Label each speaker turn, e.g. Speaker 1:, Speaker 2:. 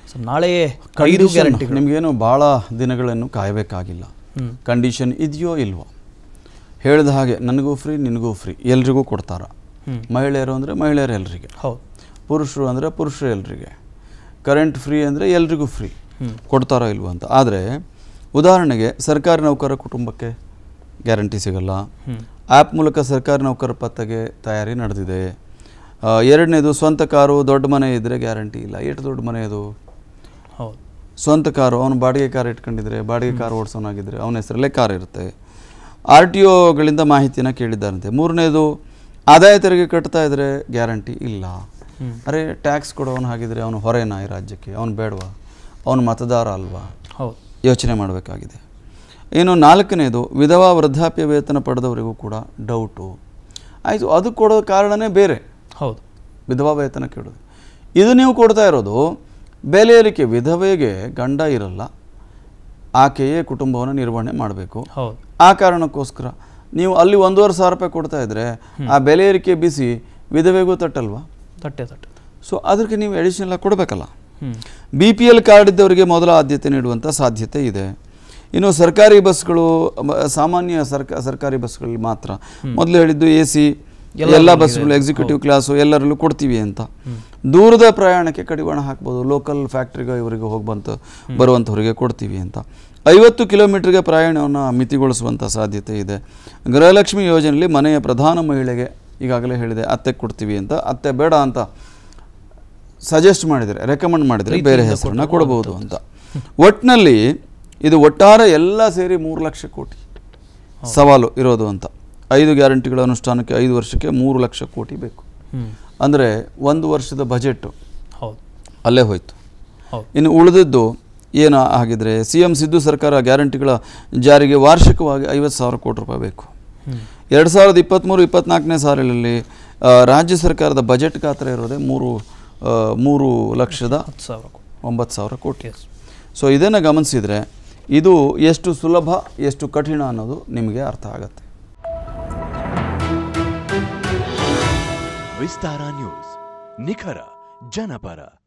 Speaker 1: So ನಾಳೆಯೇ ಐದು
Speaker 2: condition
Speaker 1: ಗ್ಯಾರಂಟಿಗಳು
Speaker 2: ನಿಮಗೇನು ಭಾಳ ದಿನಗಳನ್ನು ಕಾಯಬೇಕಾಗಿಲ್ಲ
Speaker 1: ಹ್ಮ್.
Speaker 2: ಕಂಡೀಷನ್ ಇದೆಯೋ ಇಲ್ವೋ ಹೇಳಿದ ಹಾಗೆ ನನಗೂ ಫ್ರೀ ನಿನಗೂ ಫ್ರೀ ಎಲ್ರಿಗೂ ಕೊಡ್ತಾರ
Speaker 1: ಹ್ಮ್.
Speaker 2: ಮಹಿಳೆಯರು ಅಂದರೆ ಮಹಿಳೆಯರು ಎಲ್ರಿಗೆ
Speaker 1: ಹೌದು
Speaker 2: ಪುರುಷರು ಅಂದರೆ ಪುರುಷರು ಎಲ್ರಿಗೆ ಕರೆಂಟ್ ಫ್ರೀ ಅಂದರೆ ಎಲ್ರಿಗೂ ಫ್ರೀ
Speaker 1: ಹ್ಮ್.
Speaker 2: ಕೊಡ್ತಾರೋ ಇಲ್ವೋ ಅಂತ ಆದರೆ ಉದಾಹರಣೆಗೆ ಸರ್ಕಾರಿ ನೌಕರ ಕುಟುಂಬಕ್ಕೆ ಗ್ಯಾರಂಟಿ ಸಿಗಲ್ಲ
Speaker 1: ಹ್ಮ್.
Speaker 2: ಆ್ಯಪ್ ಮೂಲಕ ಸರ್ಕಾರಿ ನೌಕರ ಪತ್ತೆಗೆ ತಯಾರಿ ನಡೆದಿದೆ ಆ, ಎರಡನೇದು ಸ್ವಂತ ಕಾರು ದೊಡ್ಡ ಮನೆ ಇದ್ದರೆ ಗ್ಯಾರಂಟಿ ಇಲ್ಲ ಎಷ್ಟು ದೊಡ್ಡ ಮನೆ ಇದು
Speaker 1: ಹೌದು
Speaker 2: ಸ್ವಂತ ಕಾರು ಅವನು ಬಾಡಿಗೆ ಕಾರ್ ಇಟ್ಕೊಂಡಿದ್ರೆ ಬಾಡಿಗೆ ಕಾರ್ ಓಡಿಸೋನಾಗಿದ್ದರೆ ಅವನ ಹೆಸರಲ್ಲೇ ಕಾರ್ ಇರುತ್ತೆ ಆರ್ ಟಿ ಒಗಳಿಂದ ಮಾಹಿತಿನ ಕೇಳಿದ್ದಾರಂತೆ ಮೂರನೇದು ಆದಾಯ ತೆರಿಗೆ ಕಟ್ತಾ ಇದ್ದರೆ ಗ್ಯಾರಂಟಿ ಇಲ್ಲ
Speaker 1: ಹ್ಮ್.
Speaker 2: ಅರೆ ಟ್ಯಾಕ್ಸ್ ಕೊಡೋನು ಹಾಗಿದ್ರೆ ಅವನು ಹೊರೆನಾ ಈ ರಾಜ್ಯಕ್ಕೆ ಅವನು ಬೇಡವಾ ಅವನು ಮತದಾರ ಅಲ್ವಾ
Speaker 1: ಹೌದು
Speaker 2: ಯೋಚನೆ ಮಾಡಬೇಕಾಗಿದೆ ಇನ್ನು ನಾಲ್ಕನೇದು ವಿಧವಾ ವೃದ್ಧಾಪ್ಯ ವೇತನ ಪಡೆದವರಿಗೂ ಕೂಡ ಡೌಟು ಆಯಿತು ಅದು ಕೊಡೋ ಕಾರಣನೇ ಬೇರೆ
Speaker 1: ಹೌದು
Speaker 2: ವಿಧವಾ ವೇತನ ಕೇಳೋದು ಇದು ನೀವು ಕೊಡ್ತಾ ಇರೋದು ಬೆಲೆ ಏರಿಕೆ ವಿಧವೆಗೆ ಗಂಡ ಇರಲ್ಲ ಆಕೆಯೇ ಕುಟುಂಬವನ್ನು ನಿರ್ವಹಣೆ ಮಾಡಬೇಕು
Speaker 1: ಹೌದು
Speaker 2: ಆ ಕಾರಣಕ್ಕೋಸ್ಕರ ನೀವು ಅಲ್ಲಿ ಒಂದೂವರೆ ಸಾವಿರ ರೂಪಾಯಿ ಕೊಡ್ತಾ ಇದ್ದರೆ ಆ ಬೆಲೆ ಏರಿಕೆ ಬಿಸಿ ವಿಧವೆಗೂ ತಟ್ಟಲ್ವಾ
Speaker 1: ತಟ್ಟೆ ತಟ್ಟೆ
Speaker 2: ಸೊ ಅದಕ್ಕೆ ನೀವು ಎಡಿಷನಲ್ ಆಗಿ ಕೊಡಬೇಕಲ್ಲ
Speaker 1: ಹ್ಮ್
Speaker 2: ಬಿ ಪಿ ಎಲ್ ಕಾರ್ಡ್ ಇದ್ದವರಿಗೆ ಮೊದಲ ಆದ್ಯತೆ ನೀಡುವಂಥ ಸಾಧ್ಯತೆ ಇದೆ ಇನ್ನು ಸರ್ಕಾರಿ ಬಸ್ಗಳು ಮ- ಸಾಮಾನ್ಯ ಸರ್ಕ ಸರ್ಕಾರಿ ಬಸ್ಗಳಲ್ಲಿ ಮಾತ್ರ ಮೊದಲು ಹೇಳಿದ್ದು ಎ ಸಿ ಎಲ್ಲ ಬಸ್ಗಳು ಎಕ್ಸಿಕ್ಯೂಟಿವ್ ಕ್ಲಾಸು ಎಲ್ಲರಲ್ಲೂ ಕೊಡ್ತೀವಿ ಅಂತ ದೂರದ ಪ್ರಯಾಣಕ್ಕೆ ಕಡಿವಾಣ ಹಾಕ್ಬೋದು ಲೋಕಲ್ ಫ್ಯಾಕ್ಟ್ರಿಗೆ ಇವರಿಗೆ ಹೋಗಿ ಬಂತು ಬರುವಂಥವ್ರಿಗೆ ಕೊಡ್ತೀವಿ ಅಂತ ಐವತ್ತು ಕಿಲೋಮೀಟರ್ಗೆ ಪ್ರಯಾಣವನ್ನು ಮಿತಿಗೊಳಿಸುವಂಥ ಸಾಧ್ಯತೆ ಇದೆ ಗೃಹಲಕ್ಷ್ಮಿ ಯೋಜನೆಯಲ್ಲಿ ಮನೆಯ ಪ್ರಧಾನ ಮಹಿಳೆಗೆ ಈಗಾಗಲೇ ಹೇಳಿದೆ ಅತ್ತೆ ಕೊಡ್ತೀವಿ ಅಂತ ಅತ್ತೆ ಬೇಡ ಅಂತ ಸಜೆಸ್ಟ್ ಮಾಡಿದರೆ ರೆಕಮೆಂಡ್ ಮಾಡಿದರೆ ಬೇರೆ ಹೆಸರನ್ನ ಕೊಡಬಹುದು ಅಂತ ಒಟ್ಟಿನಲ್ಲಿ ಇದು ಒಟ್ಟಾರೆ ಎಲ್ಲ ಸೇರಿ ಮೂರು ಲಕ್ಷ ಕೋಟಿ ಸವಾಲು ಇರೋದು ಅಂತ ಐದು ಗ್ಯಾರಂಟಿಗಳ ಅನುಷ್ಠಾನಕ್ಕೆ ಐದು ವರ್ಷಕ್ಕೆ ಮೂರು ಲಕ್ಷ ಕೋಟಿ ಬೇಕು
Speaker 1: ಹ್ಮ್
Speaker 2: ಅಂದರೆ ಒಂದು ವರ್ಷದ ಬಜೆಟ್ಟು
Speaker 1: ಹೌದು
Speaker 2: ಅಲ್ಲೇ ಹೋಯ್ತು
Speaker 1: ಹೌದು
Speaker 2: ಇನ್ನು ಉಳಿದಿದ್ದು ಏನು ಆಗಿದ್ರೆ ಸಿ ಎಂ ಸಿದ್ದು ಸರ್ಕಾರ ಗ್ಯಾರಂಟಿಗಳ ಜಾರಿಗೆ ವಾರ್ಷಿಕವಾಗಿ ಐವತ್ತು ಸಾವಿರ ಕೋಟಿ ರೂಪಾಯಿ ಬೇಕು
Speaker 1: ಹ್ಮ್
Speaker 2: ಎರಡು ಸಾವಿರದ ಇಪ್ಪತ್ತ್ಮೂರು ಇಪ್ಪತ್ನಾಲ್ಕನೇ ಸಾಲಿನಲ್ಲಿ ಆ, ರಾಜ್ಯ ಸರ್ಕಾರದ ಬಜೆಟ್ ಗಾತ್ರ ಇರೋದೇ ಮೂರು ಆ, ಮೂರು ಲಕ್ಷದ
Speaker 1: ಹತ್ತು ಸಾವಿರ ಕೋಟಿ
Speaker 2: ಒಂಬತ್ತು ಸಾವಿರ ಕೋಟಿ
Speaker 1: ಎಸ್
Speaker 2: ಸೊ ಇದನ್ನು ಗಮನಿಸಿದರೆ ಇದು ಎಷ್ಟು ಸುಲಭ ಎಷ್ಟು ಕಠಿಣ ಅನ್ನೋದು ನಿಮಗೆ ಅರ್ಥ ಆಗುತ್ತೆ
Speaker 3: ವಿಸ್ತಾರ ನ್ಯೂಸ್ ನಿಖರ ಜನಪರ